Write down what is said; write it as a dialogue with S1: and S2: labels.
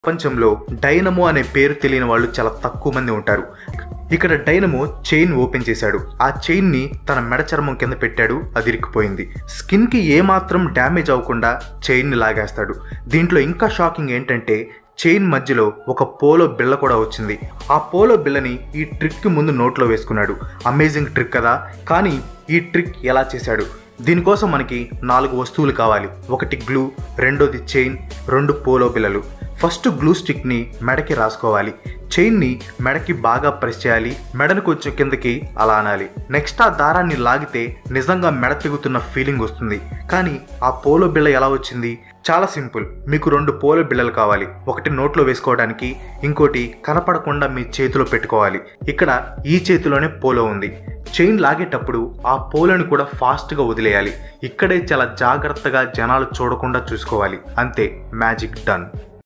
S1: ప్రపంచంలో డైనమో అనే పేరు తెలియని వాళ్ళు చాలా తక్కువ మంది ఉంటారు ఇక్కడ డైనమో చైన్ ఓపెన్ చేశాడు ఆ చైన్ ని తన మెడ చర్మం కింద పెట్టాడు అది ఇరికిపోయింది స్కిన్ కి ఏమాత్రం డ్యామేజ్ అవ్వకుండా చైన్ ని లాగేస్తాడు దీంట్లో ఇంకా షాకింగ్ ఏంటంటే చైన్ మధ్యలో ఒక పోలో బిళ్ళ కూడా వచ్చింది ఆ పోలో బిళ్ళని ఈ ట్రిక్ కి ముందు నోట్లో వేసుకున్నాడు అమేజింగ్ ట్రిక్ కదా కానీ ఈ ట్రిక్ ఎలా చేశాడు దీనికోసం మనకి నాలుగు వస్తువులు కావాలి ఒకటి గ్లూ రెండోది చైన్ రెండు పోలో బిళ్ళలు ఫస్ట్ గ్లూ స్టిక్ని మెడకి రాసుకోవాలి చైన్ని మెడకి బాగా ప్రెస్ చేయాలి మెడను కొంచెం కిందకి అలా అనాలి నెక్స్ట్ ఆ దారాన్ని లాగితే నిజంగా మెడ తెగుతున్న ఫీలింగ్ వస్తుంది కానీ ఆ పోలో బిళ్ళ ఎలా వచ్చింది చాలా సింపుల్ మీకు రెండు పోలో బిళ్ళలు కావాలి ఒకటి నోట్లో వేసుకోవడానికి ఇంకోటి కనపడకుండా మీ చేతిలో పెట్టుకోవాలి ఇక్కడ ఈ చేతిలోనే పోలో ఉంది చైన్ లాగేటప్పుడు ఆ పోలను కూడా ఫాస్ట్గా వదిలేయాలి ఇక్కడే చాలా జాగ్రత్తగా జనాలు చూడకుండా చూసుకోవాలి అంతే మ్యాజిక్ డన్